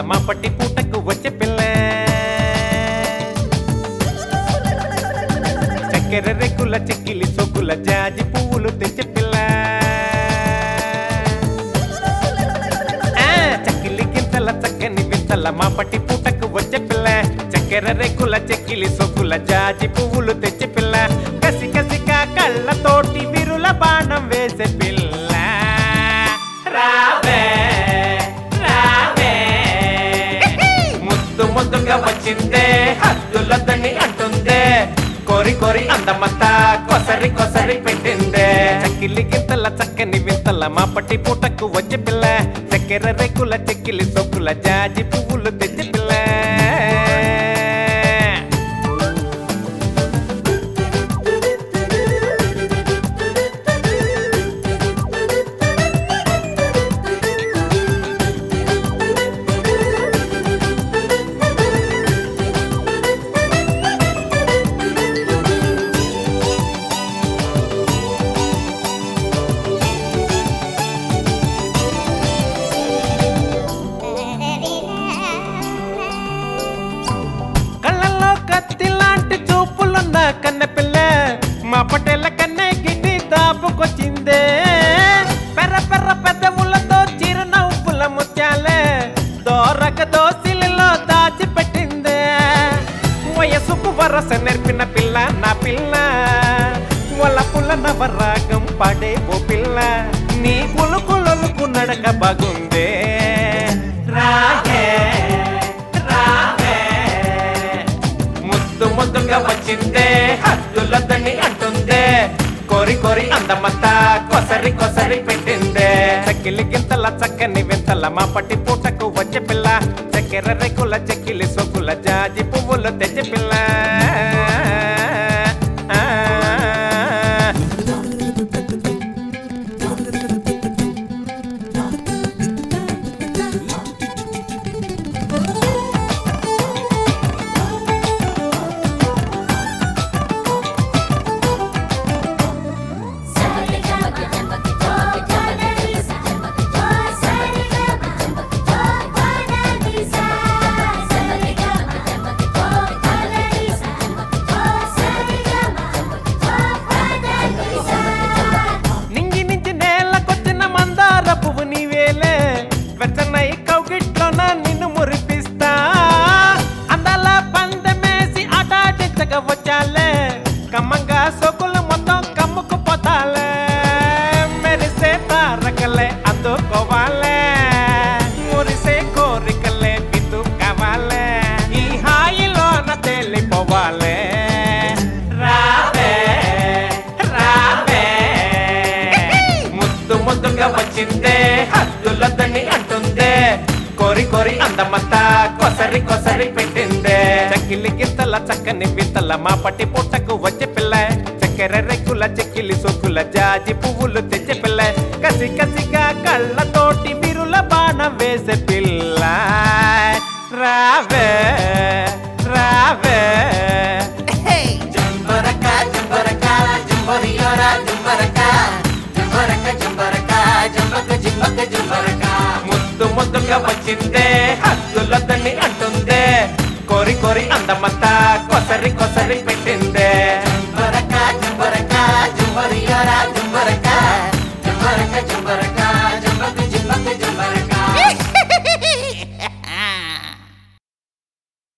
మా పట్టి పూటకు వచ్చే పిల్ల చక్కెర రెక్కుల చెక్కిలి సొక్కుల జాజి పువ్వులు తెచ్చే పిల్ల ఆ, చక్కిలి గింతల చక్కని వింతల మా పట్టి పూటకు వచ్చే పిల్ల చక్కెర రెక్కుల చెక్కిలి సొక్కుల జాజి పువ్వులు తెచ్చే పిల్ల కసి కసిగా కళ్ళతోటి విరుల బాణం వేసే పిల్ల రావే రావే ముద్దు ముద్దుగా వచ్చిందే హద్దులద్దని అంటుందే కోరి కోరి అందమంతా కొసరి కొసరి పెట్టిందే చక్కిలి గింతల చక్కని వింతల మా పట్టి పూటకు వచ్చే పిల్ల చక్కెర రేకుల చెక్కిలి సొక్కుల జాజి పువ్వులు తెచ్చి పిల్ల కళ్ళల్లో కత్తి లాంటి చూపులున్న కన్నెపిల్ల మా పటేల కన్నె గిడ్డి దాపుకొచ్చిందే పెర్ర పెర్ర పెద్దములతో చిరునవ్వుల ముత్యాలే దోరక దోసిలిలో దాచిపెట్టిందే వయసుకు వరస నేర్పిన పిల్ల నా పిల్ల వలపుల నవరాగం పడే ఓ పిల్ల నీ కులుకులొలుకు నడక బాగుందే రాయే రావే ముద్దు ముద్దుగా వచ్చిందే హద్దులద్దని అంటుందే కోరి కోరి అందమంతా కొసరి కొసరి పెట్టిందే చక్కిలి గింతల చక్కని వింతల మా పట్టి పూటకు వచ్చే పిల్ల చక్కెర రేకుల చెక్కిలి సొక్కుల జాజి పువ్వులు తెచ్చే పిల్ల ఆ. నింగి నుంచి నేలకొచ్చిన మందార పువ్వు నీవేలే వెచ్చనై కౌగిట్లోన నిన్ను మురిపిస్తా అందాల పందెమేసి ఆటాడించగా వచ్చాలే కమ్మంగా సొకులు మొత్తం కమ్ముకు పోతాలే మెరిసే తారకలే అందుకోవాలే మురిసే కోరికలే బిందు కావాలే ఈ హాయిలోన తేలిపోవాలే రావే రావే ముద్దు ముద్దుగా వచ్చిందే హద్దులద్దని అంటుందే కోరి కోరి అందమంతా కొసరి కొసరి పెట్టిందే చక్కిలి గింతల చక్కని వింతల మా పట్టి పుట్టకు వచ్చే పిల్ల చక్కెర రెక్కుల చెక్కిలి సొక్కుల జాజి పువ్వులు తెచ్చే పిల్ల కసి కసిగా కళ్ళతోటి విరుల బాణం వేసే పిల్ల రావే రావే జంబరక జంబరక జంబరియోర జంబరక జంబరక జంబరక జంబక జింబక జంబరక ముద్దు ముద్దుగా వచ్చిందే హద్దులద్దని అంటుందే కోరి కోరి అందమంతా కొసరి కొసరి